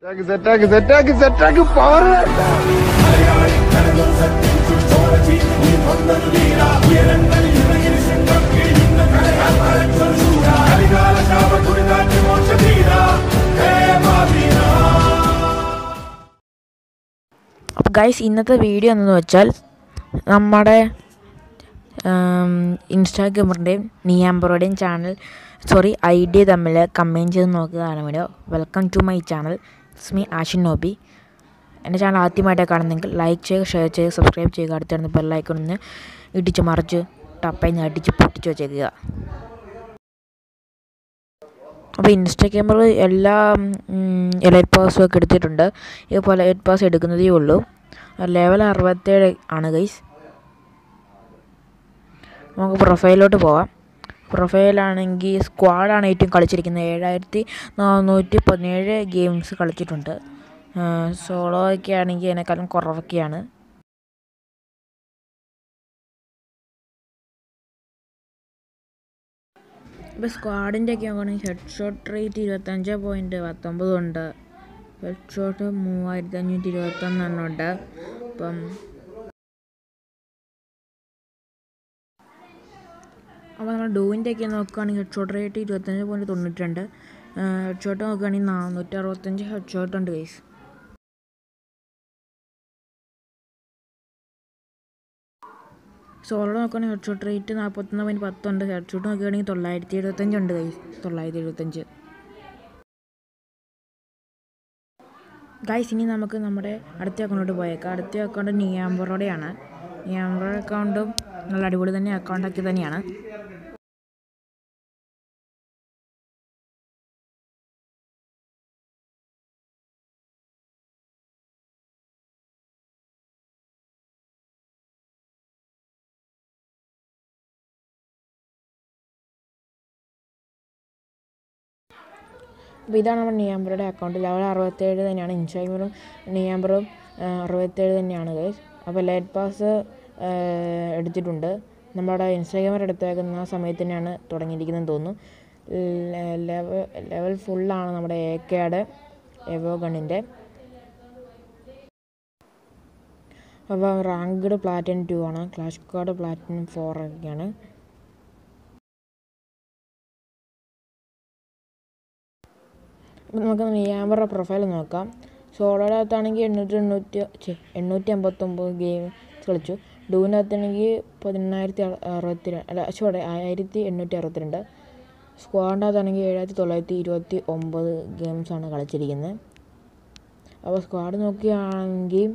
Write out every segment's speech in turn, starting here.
സെറ്റാക്കി സെറ്റാക്കി സെറ്റാക്കി സെറ്റാക്കി പവർ അപ്പോൾ ഗൈസ് ഇന്നത്തെ വീഡിയോ എന്തെന്ന് വെച്ചാൽ നമ്മുടെ ഇൻസ്റ്റാഗ്രാമറിൻ്റെയും നിയാമ്പറുടെയും ചാനൽ സോറി ഐ ഡി തമ്മിൽ കമ്പൈൻ ചെയ്ത് നോക്കുകയാണ് video welcome to my channel it's me Ashinobi എൻ്റെ ചാനൽ ആദ്യമായിട്ടാണ് കാണുന്നെങ്കിൽ ലൈക്ക് ചെയ്യുക ഷെയർ ചെയ്യുക സബ്സ്ക്രൈബ് ചെയ്യുക അടുത്തിരുന്ന് ബെല്ലൈക്കൺ ഒന്ന് ഇടിച്ച് മറിച്ച് ടപ്പയിൽ നിന്ന് അടിച്ച് പൊട്ടിച്ച് വെച്ചേക്കുക അപ്പോൾ ഇൻസ്റ്റാഗ്രാമർ എല്ലാ എലൈറ്റ് പാസും ഒക്കെ എടുത്തിട്ടുണ്ട് ഇപ്പോൾ എലൈറ്റ് പാസ് എടുക്കുന്നതേ ഉള്ളൂ ലെവൽ അറുപത്തേഴ് ആണ് ഗൈസ് നമുക്ക് പ്രൊഫൈലിലോട്ട് പോവാം പ്രൊഫൈലാണെങ്കിൽ സ്ക്വാഡാണ് ഏറ്റവും കളിച്ചിരിക്കുന്നത് ഏഴായിരത്തി നാനൂറ്റി പതിനേഴ് ഗെയിംസ് കളിച്ചിട്ടുണ്ട് സോളോ ഒക്കെ ആണെങ്കിൽ അതിനേക്കാളും കുറവൊക്കെയാണ് ഇപ്പോൾ സ്ക്വാഡിൻ്റെ ഒക്കെ നോക്കുകയാണെങ്കിൽ ഹെഡ് ഷോട്ട് റേറ്റ് ഇരുപത്തഞ്ച് പോയിൻറ്റ് പത്തൊമ്പത് ഉണ്ട് ഹെഡ് ഷോട്ട് മൂവായിരത്തി അഞ്ഞൂറ്റി ഇരുപത്തൊന്നെണ്ണം ഉണ്ട് അപ്പം അപ്പോൾ നമ്മൾ ഡൂവിൻ്റെ ഒക്കെ നോക്കുകയാണെങ്കിൽ ഹെഡ് ഷോട്ട് റേറ്റ് ഇരുപത്തഞ്ച് പോയിൻറ്റ് തൊണ്ണൂറ്റി രണ്ട് ഹെഡ് ഷോട്ട് നോക്കുകയാണെങ്കിൽ നാനൂറ്റി അറുപത്തഞ്ച് ഹെഡ് ഷോട്ട് ഉണ്ട് ഗൈസ് സോളോ നോക്കുകയാണെങ്കിൽ ഹെഡ് ഷോട്ട് റേറ്റ് നാൽപ്പത്തൊന്ന് പോയിൻറ്റ് പത്തുണ്ട് ഹെഡ് ഷോട്ട് നോക്കുകയാണെങ്കിൽ തൊള്ളായിരത്തി എഴുപത്തഞ്ച് ഉണ്ട് ഗൈസ് തൊള്ളായിരത്തി എഴുപത്തഞ്ച് ഗൈസ് ഇനി നമുക്ക് നമ്മുടെ അടുത്ത അക്കൗണ്ടിലോട്ട് പോയേക്കാം അടുത്ത അക്കൗണ്ട് നിയാമ്പറോടെയാണ് നിയാമ്പറ അക്കൗണ്ടും നല്ല അടിപൊളി തന്നെ അക്കൗണ്ടൊക്കെ തന്നെയാണ് അപ്പോൾ ഇതാണ് നമ്മുടെ നിയാമ്പറുടെ അക്കൗണ്ട് ലെവൽ അറുപത്തേഴ് തന്നെയാണ് ഇൻസ്റ്റാഗ്രാമും നിയാമ്പറും അറുപത്തേഴ് തന്നെയാണ് ഗൈസ് അപ്പോൾ ലൈറ്റ് പാസ് എടുത്തിട്ടുണ്ട് നമ്മുടെ ഇൻസ്റ്റാഗ്രാമർ എടുത്തേക്കുന്ന സമയത്ത് തന്നെയാണ് തുടങ്ങിയിരിക്കുന്നതെന്ന് തോന്നുന്നു ലെവൽ ലെവൽ ഫുള്ളാണ് നമ്മുടെ എ കെയുടെ എവോ ഗണ്ണിൻ്റെ അപ്പോൾ റാങ്ക്ഡ് പ്ലാറ്റിനം ടു ആണ് ക്ലാഷ് കാർഡ് പ്ലാറ്റിനം ഫോർ ഒക്കെയാണ് നമുക്ക് നിയാമ്പറുടെ പ്രൊഫൈൽ നോക്കാം സോളോയുടെ അകത്താണെങ്കിൽ എണ്ണൂറ്റി എണ്ണൂറ്റി ഛെ, എണ്ണൂറ്റി അമ്പത്തൊമ്പത് ഗെയിം കളിച്ചു ഡൂവിൻ്റെ അകത്താണെങ്കിൽ പതിനെണ്ണായിരത്തി അറുപത്തി അല്ല സോറി ആയിരത്തി എണ്ണൂറ്റി അറുപത്തിരണ്ട് സ്ക്വാഡിൻ്റെ അകത്താണെങ്കിൽ ഏഴായിരത്തി തൊള്ളായിരത്തി ഇരുപത്തി ഒമ്പത് ഗെയിംസാണ് കളിച്ചിരിക്കുന്നത് അപ്പോൾ സ്ക്വാഡ് നോക്കുകയാണെങ്കിൽ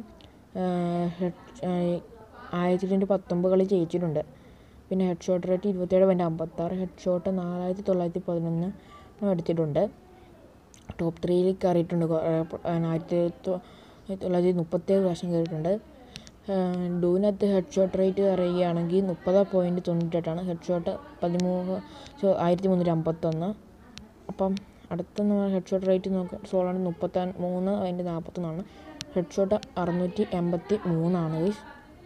ആയിരത്തി ഇരുന്നൂറ്റി പത്തൊമ്പത് കളി ജയിച്ചിട്ടുണ്ട് പിന്നെ ഹെഡ് ഷോട്ട് റേറ്റ് ഇരുപത്തേഴ് പോയിൻറ്റ് അമ്പത്താറ് ഹെഡ് ഷോട്ട് നാലായിരത്തി തൊള്ളായിരത്തി പതിനൊന്ന് എടുത്തിട്ടുണ്ട് ടോപ്പ് ത്രീയിൽ കയറിയിട്ടുണ്ട് ആയിരത്തി തൊള്ളായിരത്തി മുപ്പത്തേഴ് പ്രാവശ്യം കയറിയിട്ടുണ്ട് ഡൂവിനകത്ത് ഹെഡ് ഷോട്ട് റേറ്റ് പറയുകയാണെങ്കിൽ മുപ്പത് പോയിൻറ്റ് തൊണ്ണൂറ്റെട്ടാണ് ഹെഡ് ഷോട്ട് പതിമൂന്ന് ആയിരത്തി മുന്നൂറ്റി അമ്പത്തൊന്ന് അപ്പം അടുത്ത ഹെഡ് ഷോട്ട് റേറ്റ് നോക്കുക സോളാണ് മുപ്പത്തി മൂന്ന് അതിൻ്റെ നാൽപ്പത്തൊന്നാണ് ഹെഡ് ഷോട്ട് അറുന്നൂറ്റി എൺപത്തി മൂന്നാണ് ഗൈസ്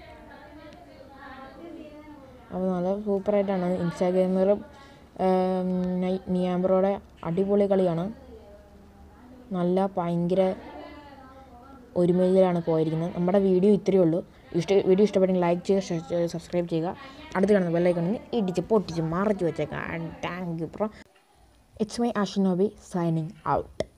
അപ്പോൾ നല്ല സൂപ്പറായിട്ടാണ് ഇൻസ്റ്റാഗ്രാമറും നിയാമ്പറോടെ അടിപൊളി കളിയാണ് നല്ല ഭയങ്കര ഒരുമയിലാണ് പോയിരിക്കുന്നത് നമ്മുടെ വീഡിയോ ഇത്രയേ ഉള്ളൂ ഇഷ്ട വീഡിയോ ഇഷ്ടപ്പെട്ടെങ്കിൽ ലൈക്ക് ചെയ്യുക ഷെയർ ചെയ്യുക സബ്സ്ക്രൈബ് ചെയ്യുക അടുത്ത് കാണുന്ന ബെല്ലൈക്കണിന് ഇടിച്ച് പൊട്ടിച്ച് മറച്ച് വെച്ചേക്കാം thank you pro it's my Ashinobi signing out